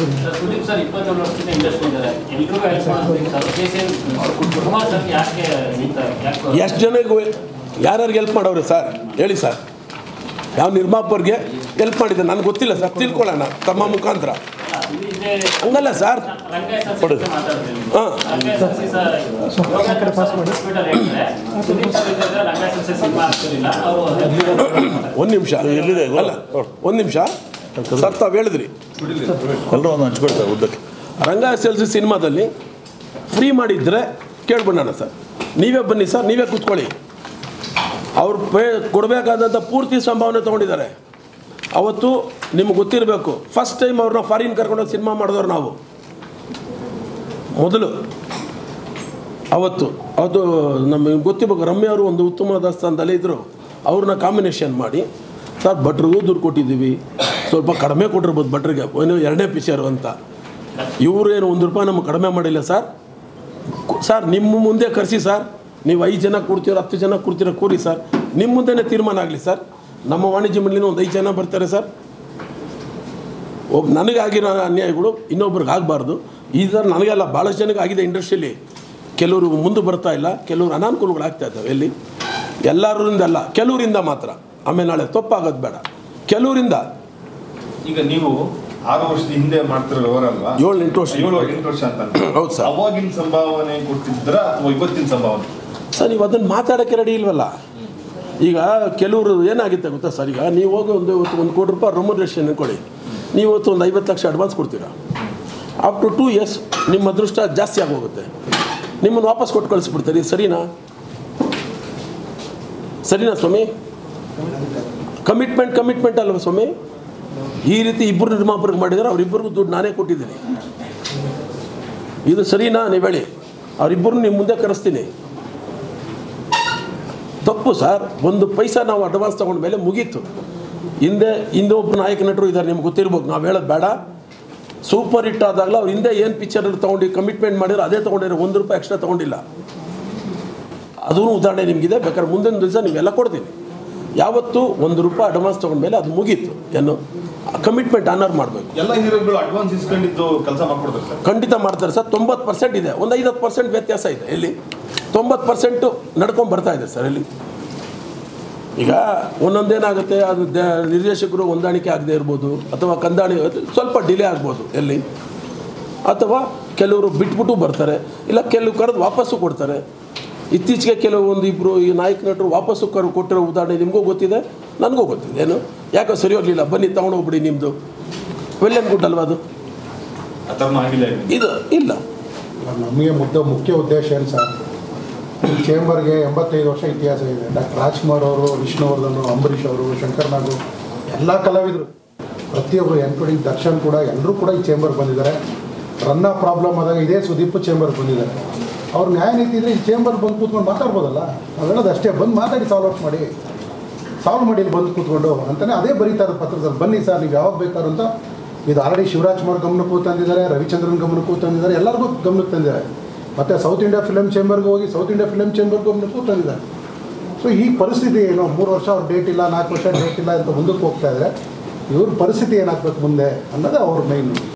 Sudeep sir ಇಪ್ಪತ್ತೇಳು ವರ್ಷದಿಂದ industry ಇದ್ದಾರೆ ಎಲ್ರಿಗೂ ಹೆಲ್ಪ್ ಮಾಡೋದು ಸರ್ ಕೇಸನ್ ಕುಮಾರ್ ಸರ್ ಯಾಕೆ ನಿಂತ ಯಾಕೆ ಎಷ್ಟು ಜನಕ್ಕೆ ಯಾರ್ಯಾರಿಗೆ ಹೆಲ್ಪ್ ಮಾಡವ್ರೆ ಸರ್ ಹೇಳಿ ಸರ್ ಯಾವ ನಿರ್ಮಾಪಕರಿಗೆ ಹೆಲ್ಪ್ ಮಾಡಿದೆ ನನಗೆ ಗೊತ್ತಿಲ್ಲ ಸರ್ ತಿಳ್ಕೊಳ್ಳೋಣ ತಮ್ಮ ಮುಖಾಂತರ ಇದು ಇದೆ ಹಂಗಲ್ಲ sir Ranga S L C ಮಾತಾಡ್ತೀನಿ ಹಾಂ Ranga S L C sir hospital ಹೇಳಿದ್ರೆ ಸುದೀಪ್ ಸರ್ ಇದ್ದರೆ Ranga S L C cinema ಆಗ್ತಿರಲಿಲ್ಲ ಅವರು ಒಂದು ನಿಮಿಷ ಎಲ್ಲಿದೆ? ಅಲ್ಲ ಒಂದು ನಿಮಿಷ ಸರ್ ತಾವು ಹೇಳಿದ್ರಿ ಎಲ್ಲರೂ ಒಂದು ಹಂಚ್ಕೊಳ್ತಾರೆ ಉದ್ದಕ್ಕೆ ರಂಗ ಎಸ್ ಎಲ್ ಸಿ ಸಿನಿಮಾದಲ್ಲಿ ಫ್ರೀ ಮಾಡಿದ್ರೆ ಕೇಳ್ಬಿಡೋಣ ಸರ್ ನೀವೇ ಬನ್ನಿ ಸರ್ ನೀವೇ ಕೂತ್ಕೊಳ್ಳಿ ಅವ್ರು ಪೇ ಕೊಡಬೇಕಾದಂಥ ಪೂರ್ತಿ ಸಂಭಾವನೆ ತೊಗೊಂಡಿದ್ದಾರೆ ಅವತ್ತು ನಿಮ್ಗೆ ಗೊತ್ತಿರಬೇಕು ಫಸ್ಟ್ ಟೈಮ್ ಅವ್ರನ್ನ ಫಾರಿನ್ ಕರ್ಕೊಂಡೋಗಿ ಸಿನಿಮಾ ಮಾಡಿದವ್ರು ನಾವು ಮೊದಲು ಅವತ್ತು ಅವತ್ತು ನಮಗೆ ಗೊತ್ತಿರ್ಬೇಕು ರಮ್ಯ ಅವರು ಒಂದು ಉತ್ತಮವಾದ ಸ್ಥಾನದಲ್ಲಿ ಇದ್ದರು ಅವ್ರನ್ನ ಕಾಂಬಿನೇಷನ್ ಮಾಡಿ ಸರ್ ಭಟ್ರಿಗೂ ದುಡ್ಡು ಕೊಟ್ಟಿದ್ದೀವಿ ಸ್ವಲ್ಪ ಕಡಿಮೆ ಕೊಟ್ಟಿರ್ಬೋದು ಭಟ್ರಿಗೆ ಏನು ಎರಡನೇ ಪಿಕ್ಚರು ಅಂತ ಇವರೇನು ಒಂದು ರೂಪಾಯಿ ನಮಗೆ ಕಡಿಮೆ ಮಾಡಿಲ್ಲ ಸರ್ ಕು- ಸರ್ ನಿಮ್ಮ ಮುಂದೆ ಕರೆಸಿ ಸರ್ ನೀವು ಐದು ಜನ ಕೊಡ್ತೀರ ಹತ್ತು ಜನ ಕೊಡ್ತೀರ ಕೂರಿ ಸರ್ ನಿಮ್ಮ ಮುಂದೆನೇ ತೀರ್ಮಾನ ಆಗಲಿ ಸರ್ ನಮ್ಮ ವಾಣಿಜ್ಯ ಮಂಡಳಿನ ಒಂದು ಐದು ಜನ ಬರ್ತಾರೆ ಸರ್ ಒಬ್ಬ ನನಗಾಗಿರೋ ಅನ್ಯಾಯಗಳು ಇನ್ನೊಬ್ರಿಗೆ ಆಗಬಾರ್ದು ಈ ಥರ ನನಗೆಲ್ಲ ಭಾಳಷ್ಟು ಜನಕ್ಕೆ ಆಗಿದೆ ಇಂಡಸ್ಟ್ರಿಯಲ್ಲಿ ಕೆಲವರು ಮುಂದೆ ಬರ್ತಾ ಇಲ್ಲ ಕೆಲವರು ಅನಾನುಕೂಲಗಳಾಗ್ತಾ ಇದ್ದಾವೆ ಎಲ್ಲಿ ಎಲ್ಲರಿಂದ ಅಲ್ಲ ಕೆಲವರಿಂದ ಮಾತ್ರ ಆಮೇಲೆ ನಾಳೆ ತಪ್ಪಾಗೋದು ಬೇಡ ಕೆಲವರಿಂದ ಈಗ ನೀವು ಆರು ವರ್ಷದ ಹಿಂದೆ ಮಾಡ್ತಿರೋ ವ್ಯವಹಾರ ಅಲ್ವಾ ಏಳು ಎಂಟು ವರ್ಷ ಏಳು ಎಂಟು ವರ್ಷ ಅಂತ ಹೌದು ಸರ್. ಅವಾಗಿನ ಸಂಭಾವನೆ ಕೊಟ್ಟಿದ್ರ ಅಥವಾ ಇವತ್ತಿನ ಸಂಭಾವನೆ ಸರ್ ನೀವು ಅದನ್ನು ಮಾತಾಡೋಕ್ಕೆ ರೆಡಿ ಇಲ್ವಲ್ಲ ಈಗ ಕೆಲವರು ಏನಾಗುತ್ತೆ ಗೊತ್ತಾ ಸರ್ ಈಗ ನೀವು ಹೋಗಿ ಒಂದು ಇವತ್ತು ಒಂದು ಕೋಟಿ ರೂಪಾಯಿ ರೆಮ್ಯುನರೇಷನ್ ಕೊಡಿ ನೀವು ಇವತ್ತು ಒಂದು ಐವತ್ತು ಲಕ್ಷ ಅಡ್ವಾನ್ಸ್ ಕೊಡ್ತೀರಾ ಆಫ್ಟರ್ ಟೂ ಇಯರ್ಸ್ ನಿಮ್ಮ ಅದೃಷ್ಟ ಜಾಸ್ತಿ ಆಗೋಗುತ್ತೆ ನಿಮ್ಮನ್ನು ವಾಪಸ್ ಕೊಟ್ಟು ಕಳಿಸ್ಬಿಡ್ತಾರೆ ಇದು ಸರಿನಾ ಸರಿನಾ ಸ್ವಾಮಿ ಕಮಿಟ್ಮೆಂಟ್ ಕಮಿಟ್ಮೆಂಟ್ ಅಲ್ವ ಸ್ವಾಮಿ ಈ ರೀತಿ ಇಬ್ಬರು ನಿರ್ಮಾಪಕರಿಗೆ ಮಾಡಿದರೆ ಅವರಿಬ್ಬರಿಗೂ ದುಡ್ಡು ನಾನೇ ಕೊಟ್ಟಿದ್ದೀನಿ ಇದು ಸರಿನಾ ನೀವು ಹೇಳಿ ಅವರಿಬ್ಬರು ನಿಮ್ಮ ಮುಂದೆ ಕರೆಸ್ತೀನಿ ತಪ್ಪು ಸರ್ ಒಂದು ಪೈಸಾ ನಾವು ಅಡ್ವಾನ್ಸ್ ತೊಗೊಂಡ ಮೇಲೆ ಮುಗೀತು ಹಿಂದೆ ಹಿಂದೆ ಒಬ್ಬ ನಾಯಕ ನಟರು ಇದ್ದಾರೆ ನಿಮ್ಗೆ ಗೊತ್ತಿರ್ಬೇಕು ನಾವು ಹೇಳೋದು ಬೇಡ ಸೂಪರ್ ಹಿಟ್ ಆದಾಗಲೂ ಅವ್ರು ಹಿಂದೆ ಏನು ಪಿಕ್ಚರ್ ತೊಗೊಂಡು ಕಮಿಟ್ಮೆಂಟ್ ಮಾಡಿದ್ರು ಅದೇ ತೊಗೊಂಡಿರೋ ಒಂದು ರೂಪಾಯಿ ಎಕ್ಸ್ಟ್ರಾ ತೊಗೊಂಡಿಲ್ಲ ಅದೂ ಉದಾಹರಣೆ ನಿಮಗಿದೆ ಬೇಕಾದ್ರೆ ಮುಂದಿನ ದಿವಸ ನೀವೆಲ್ಲ ಕೊಡ್ತೀನಿ ಯಾವತ್ತು ಒಂದು ರೂಪಾಯಿ ಅಡ್ವಾನ್ಸ್ ತೊಗೊಂಡ್ಮೇಲೆ ಅದು ಮುಗೀತು ಏನು ಕಮಿಟ್ಮೆಂಟ್ ಆನರ್ ಮಾಡಬೇಕು ಎಲ್ಲ ಹೀರೋಗಳು ಅಡ್ವಾನ್ಸ್ ಇಸ್ಕೊಂಡಿದ್ದು ಕೆಲಸ ಮಾಡ್ಕೊಡ್ತಾರೆ ಸರ್ ಖಂಡಿತ ಮಾಡ್ತಾರೆ ಸರ್ ತೊಂಬತ್ತು ಪರ್ಸೆಂಟ್ ಇದೆ ಒಂದು ಐವತ್ತು ಪರ್ಸೆಂಟ್ ವ್ಯತ್ಯಾಸ ಇದೆ ಎಲ್ಲಿ ತೊಂಬತ್ತು ಪರ್ಸೆಂಟು ನಡ್ಕೊಂಡು ಬರ್ತಾ ಇದೆ ಸರ್ ಎಲ್ಲಿ ಈಗ ಒಂದೊಂದೇನಾಗುತ್ತೆ ಅದು ದ- ನಿರ್ದೇಶಕರು ಹೊಂದಾಣಿಕೆ ಆಗದೆ ಇರ್ಬೋದು ಅಥವಾ ಕಂದಾಣಿ ಅದು ಸ್ವಲ್ಪ ಡಿಲೇ ಆಗ್ಬೋದು ಎಲ್ಲಿ ಅಥವಾ ಕೆಲವರು ಬಿಟ್ಬಿಟ್ಟು ಬರ್ತಾರೆ ಇಲ್ಲ ಕೆಲವು ಕರೆದು ವಾಪಸ್ಸು ಕೊಡ್ತಾರೆ ಇತ್ತೀಚೆಗೆ ಕೆಲವೊಂದು ಇಬ್ಬರು ಈ ನಾಯಕ ನಟರು ವಾಪಸ್ಸು ಕರು ಕೊಟ್ಟಿರೋ ಉದಾಹರಣೆ ನಿಮಗೂ ಗೊತ್ತಿದೆ ನನಗೂ ಗೊತ್ತಿದೆ ಏನು ಯಾಕೋ ಸರಿ ಹೋಗಲಿಲ್ಲ ಬನ್ನಿ ತೊಗೊಂಡೋಗ್ಬಿಡಿ ನಿಮ್ಮದು ವೆಲ್ ಆ್ಯಂಡ್ ಗುಡ್ ಅಲ್ವಾ ಅದು ಆ ಥರನೂ ಆಗಿಲ್ಲ ಈಗ. ಇದು ಇಲ್ಲ ನಮಗೆ ಮುದ್ದ ಮುಖ್ಯ ಉದ್ದೇಶ ಏನು ಸರ್ ಈ ಚೇಂಬರ್ಗೆ ಎಂಬತ್ತೈದು ವರ್ಷ ಇತಿಹಾಸ ಇದೆ ಡಾಕ್ಟರ್ ರಾಜ್ಕುಮಾರ್ ಅವರು ವಿಷ್ಣುವರ್ಧನ್ ಅಂಬರೀಷ್ ಅವರು ಶಂಕರ್ ನಾಗು ಎಲ್ಲ ಕಲಾವಿದರು ಪ್ರತಿಯೊಬ್ಬರು ಎನ್ಕ್ಲೂಡಿಂಗ್ ದರ್ಶನ್ ಕೂಡ ಎಲ್ಲರೂ ಕೂಡ ಈ ಚೇಂಬರ್ಗೆ ಬಂದಿದ್ದಾರೆ ರನ್ನ ಪ್ರಾಬ್ಲಮ್ ಆದಾಗ ಇದೇ ಸುದೀಪ್ ಚೇಂಬರ್ಗೆ ಬಂದಿದ್ದಾರೆ ಅವ್ರು ನ್ಯಾಯ ನೀತಿ ಇದ್ರೆ ಈ ಚೇಂಬರ್ ಬಂದು ಕೂತ್ಕೊಂಡು ಮಾತಾಡ್ಬೋದಲ್ಲ ನಾವು ಹೇಳೋದು ಅಷ್ಟೇ ಬಂದು ಮಾತಾಡಿ ಸಾಲ್ವ್ ಔಟ್ ಮಾಡಿ ಸಾಲ್ವ್ ಮಾಡಿ ಇಲ್ಲಿ ಬಂದು ಕೂತ್ಕೊಂಡು ಅಂತಾನೆ ಅದೇ ಬರೀತಾರೆ ಪತ್ರದಲ್ಲಿ ಬನ್ನಿ ಸರ್ ನೀವು ಯಾವಾಗ ಬೇಕಾದ್ರು ಅಂತ ಇದು ಆಲ್ರೆಡಿ ಶಿವರಾಜ್ ಕುಮಾರ್ ಗಮನಕ್ಕೂ ತಂದಿದ್ದಾರೆ ರವಿಚಂದ್ರನ್ ಗಮನಕ್ಕೂ ತಂದಿದ್ದಾರೆ ಎಲ್ಲರಿಗೂ ಗಮನಕ್ಕೆ ತಂದಿದ್ದಾರೆ ಮತ್ತು ಸೌತ್ ಇಂಡಿಯಾ ಫಿಲಮ್ ಚೇಂಬರ್ಗೆ ಹೋಗಿ ಸೌತ್ ಇಂಡಿಯಾ ಫಿಲಮ್ ಚೇಂಬರ್ ಗಮನಕ್ಕೂ ತಂದಿದ್ದಾರೆ ಸೊ ಈ ಪರಿಸ್ಥಿತಿ ಏನು ಮೂರು ವರ್ಷ ಅವ್ರ ಡೇಟ್ ಇಲ್ಲ ನಾಲ್ಕು ವರ್ಷ ಡೇಟ್ ಇಲ್ಲ ಅಂತ ಮುಂದಕ್ಕೆ ಹೋಗ್ತಾ ಇದ್ದಾರೆ ಇವ್ರ ಪರಿಸ್ಥಿತಿ ಏನಾಗಬೇಕು ಮುಂದೆ ಅನ್ನೋದೇ ಅವ್ರ ಮೈನ್